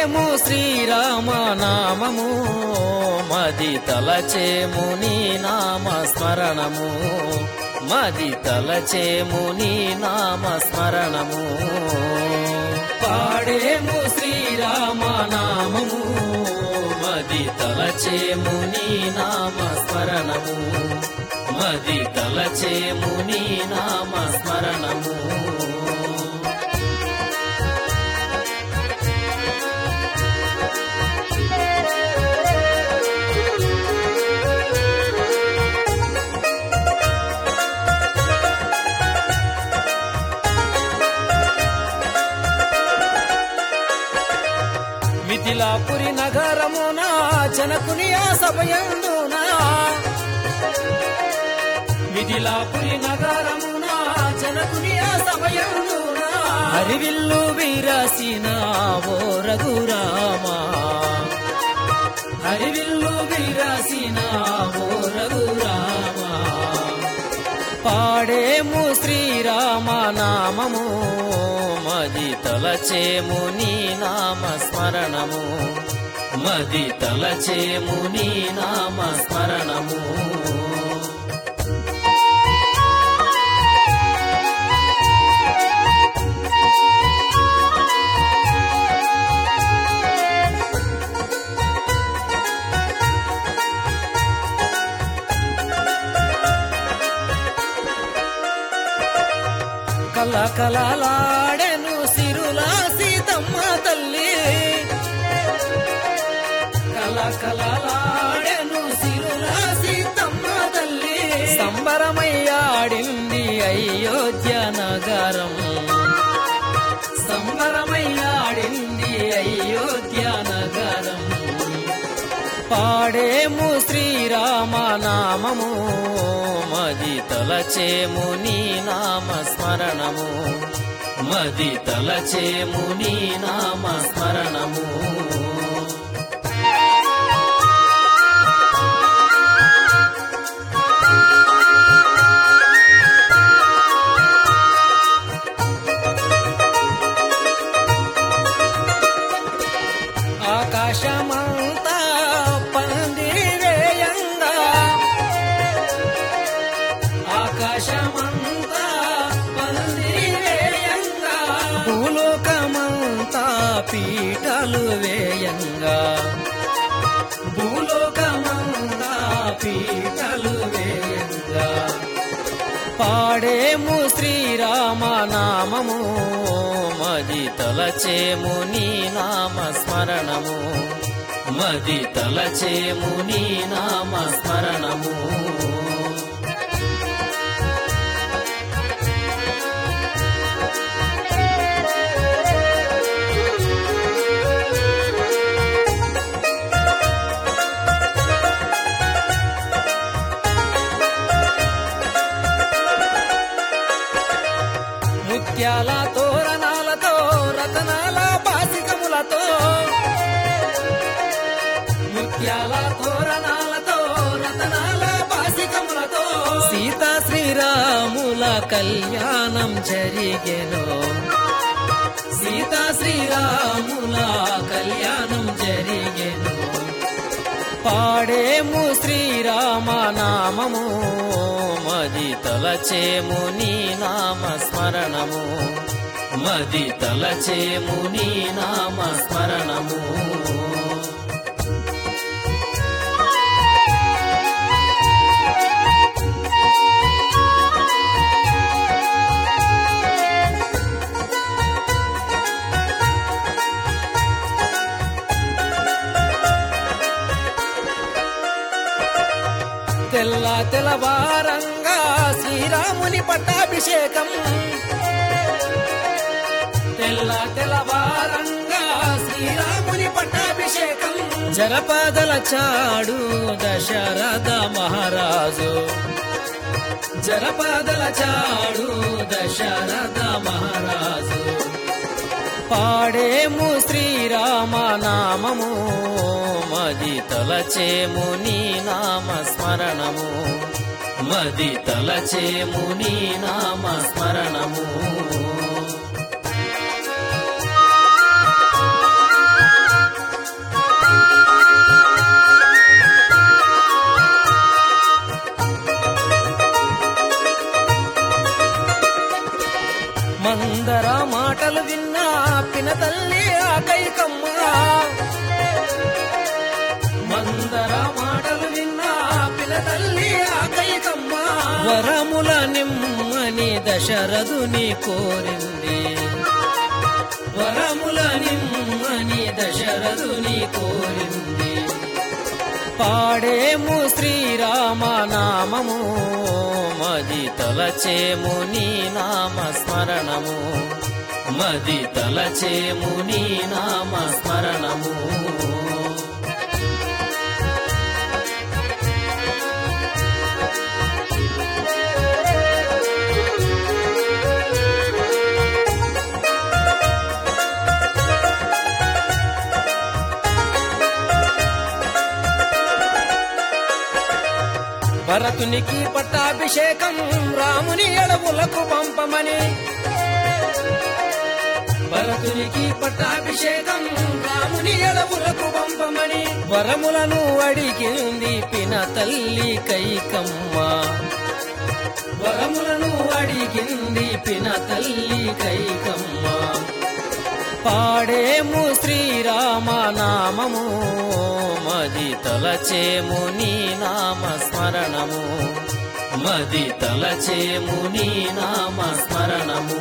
పాడేము శ్రీరామ నామము మది తలచేము నీ నామ స్మరణము మది తలచేము నీ నామ స్మరణము పాడేము శ్రీరామ నామము మది తలచేము నీ నామ స్మరణము మది తలచేము నీ నామ స్మరణము మిథిలాపురి నగరమున జనకుని ఆ సభయందున మిథిలాపురి నగరమున జనకుని ఆ సభయందున హరివిల్లు విరసిన ఓ రఘురామ హరివిల్లు విరసిన ఓ రఘురామ పాడేము శ్రీరామ నామము మది తలచేము నీ నామ స్మరణము మది తలచేము నీ నామ స్మరణము కల కలలాడెను సిరుల సీతమ్మ తల్లి కల కలలాడెను సిరుల సీతమ్మ తల్లి సంబరమయ్యాడింది అయోధ్య నగరం సంబరమయ్యాడింది అయోధ్య నగరం పాడేము శ్రీరామ నామము మది తలచేము నీ నామ స్మరణము మది తలచేము నీ నామ స్మరణము ఆకాశమంతా పందిరేయంగా ఆకాశమంతా పందిరేయంగా భూలోకమంతా పీటలు వేయంగా భూలోకమంతా పీటలు వేయంగా పాడేము శ్రీరామ నామము మది తలచేము నీ నామ స్మరణము మది తలచేము నీ నామ స్మరణము ముత్యాల తోరణాలతో రతనాల పాసికములతో ముత్యాల తోరణాలతో రతనాల పాసికములతో సీతా శ్రీరాముల కళ్యాణం జరిగెను సీతా శ్రీరాముల కళ్యాణం జరిగెను పాడేము శ్రీరామ నామము మది తలచేము నీ నామ స్మరణము మది తలచేము నీ నామ స్మరణము తెల్ల తెల్లవారంగా శ్రీరాముని పట్టాభిషేకం తెల్ల తెల్లవారంగా శ్రీరాముని పట్టాభిషేకం జరపదల చాడు దశరథ మహారాజు జరపదల చాడు దశరథ మహారాజు పాడేము శ్రీరామ నామము మది తలచేము నీ నామ స్మరణము మది తలచేము నీ నామ స్మరణము దశరథుని కోరింది వరముల నిమ్మని దశరథుని కోరింది పాడేము శ్రీరామ నామము మది తలచేము నీ నామ స్మరణము మది తలచేము నీ నామ స్మరణము భరతునికి పట్టాభిషేకం రాముని ఎడవులకు పంపమని భరతునికి పట్టాభిషేకం రాముని ఎడవులకు పంపమని వరములను అడిగింది పిన తల్లి కైకమ్మ వరములను అడిగింది పిన తల్లి కైకమ్మ పాడేము శ్రీరామ నామము మది తలచేము నీ నామ స్మరణము మది తలచేము నీ నామ స్మరణము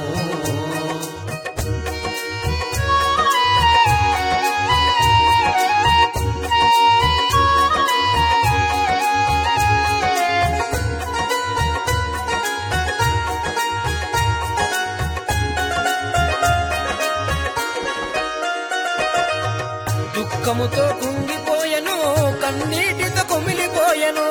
దుఃఖముతో కుంగిపోయెను కన్నీటితో కుమిలిపోయెను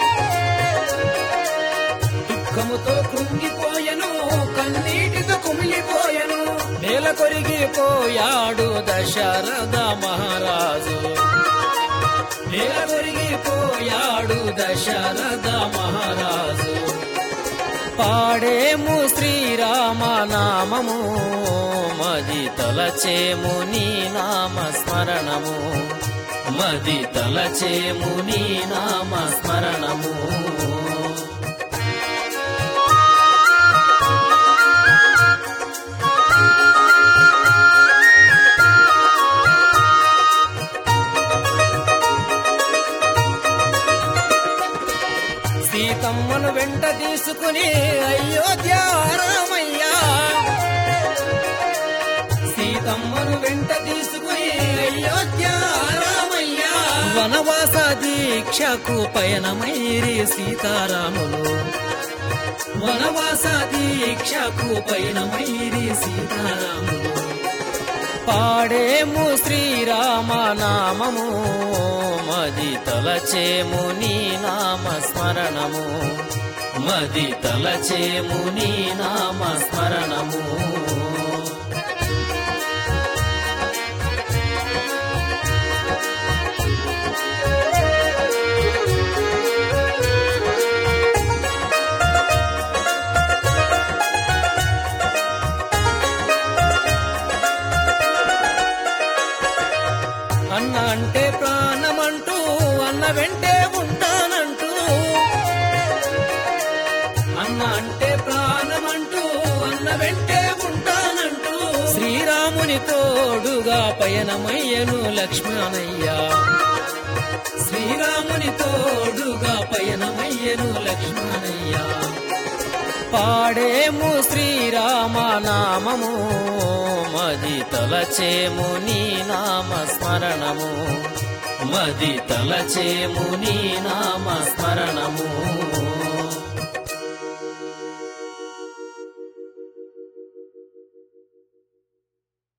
దుఃఖముతో కృంగిపోయెను కన్నీటితో కుమిలిపోయెను నేల కొరిగిపోయాడు దశరథ మహారాజు నేల కొరిగిపోయాడు దశరథ మహారాజు పాడేము శ్రీరామ నామము మది తలచేము నీ నామ స్మరణము మది తలచేము నీ నామ స్మరణము సీతమ్మను వెంట తీసుకుని అయోధ్య రామయ్యా సీతమ్మను వెంట తీసుకుని అయోధ్య రామయ్యా వనవాస దీక్షకు పయనమైరి సీతారాములు వనవాస దీక్షకు పయనమైరి సీతారాములు పాడేము శ్రీరామ నామము మది తలచేము నీ నామ స్మరణము మది తలచేము నీ నామ స్మరణము అన్న అంటే ప్రాణమంటూ అన్న వెంటే ఉంటానంటూ అన్న అంటే ప్రాణమంటూ అన్న వెంటే ఉంటానంటూ శ్రీరాముని తోడుగా పయనమయ్యను లక్ష్మణయ్య శ్రీరాముని తోడుగా పయనమయ్యను లక్ష్మణయ్య పాడేము శ్రీరామ నామము మది తలచేము నీ నామ స్మరణము మది తలచేము నీ నామ స్మరణము